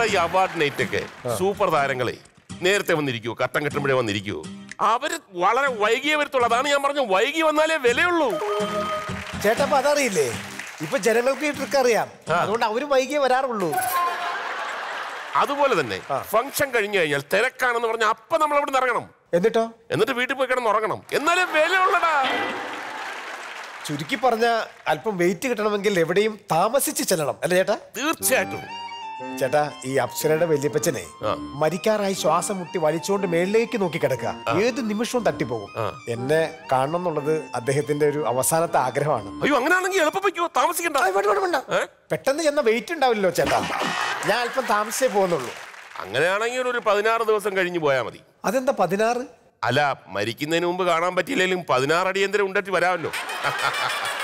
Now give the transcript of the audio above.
ഈ award night ഒക്കെ super താരങ്ങളെ നേരത്തെ വന്നിരിക്കുവോ കട്ടം കെട്ടുമ്പോഴേ വന്നിരിക്കുവോ അവര് വളരെ വൈകിയേ വരത്തുള്ളൂ അതാണ് ഞാൻ പറഞ്ഞു വൈകി വന്നാലേ വിലയുള്ളൂ ചേട്ടാ അപ്പൊ അതറിയില്ലേ ഇപ്പൊ ജനങ്ങൾക്ക് ഈ ട്രിക്ക് അറിയാം അതുകൊണ്ട് അവര് വൈകിയേ വരാറുള്ളൂ അതുപോലെ തന്നെ ഫംഗ്ഷൻ കഴിഞ്ഞു കഴിഞ്ഞാൽ തിരക്കാണെന്ന് പറഞ്ഞാൽ അപ്പൊ നമ്മൾ അവിടെ നിന്ന് ഇറങ്ങണം എന്നിട്ടോ എന്നിട്ട് വീട്ടിൽ പോയി കിടന്ന് ഉറങ്ങണം എന്നാലേ വിലയുള്ളടാ ചുരുക്കി പറഞ്ഞ അല്പം വെയിറ്റ് കിട്ടണമെങ്കിൽ എവിടെയും താമസിച്ച് ചെല്ലണം അല്ലേ ചേട്ടാ തീർച്ചയായിട്ടും ചേട്ടാ ഈ അപ്സരയുടെ വല്യപ്പച്ചനെ ആ. മരിക്കാറായി ശ്വാസം മുട്ടി വലിച്ചുകൊണ്ട് മേളിലേക്ക് നോക്കി കിടക്കുക ഏത് നിമിഷവും തട്ടിപ്പോകും എന്നെ കാണണം എന്നുള്ളത് അദ്ദേഹത്തിന്റെ ഒരു അവസാനത്തെ ആഗ്രഹമാണ് അയ്യോ അങ്ങനെയാണെങ്കിൽ എളുപ്പം വയ്ക്കുവോ താമസിക്കണ്ട ആ, വേണ്ട, വേണ്ട, വേണ്ട. ഏ? പെട്ടെന്ന് ചെന്ന വെയിറ്റ് ഉണ്ടാവില്ലല്ലോ ചേട്ടാ ഞാൻ അല്പം താമസിച്ചേ പോകുന്നുള്ളൂ അങ്ങനെയാണെങ്കിൽ ഒരു പതിനാറ് ദിവസം കഴിഞ്ഞ് പോയാൽ മതി അതെന്താ പതിനാറ് അല്ല മരിക്കുന്നതിന് മുമ്പ് കാണാൻ പറ്റിയില്ലെങ്കിലും പതിനാറ് അടിയന്തരം ഉണ്ടറ്റി വരാമല്ലോ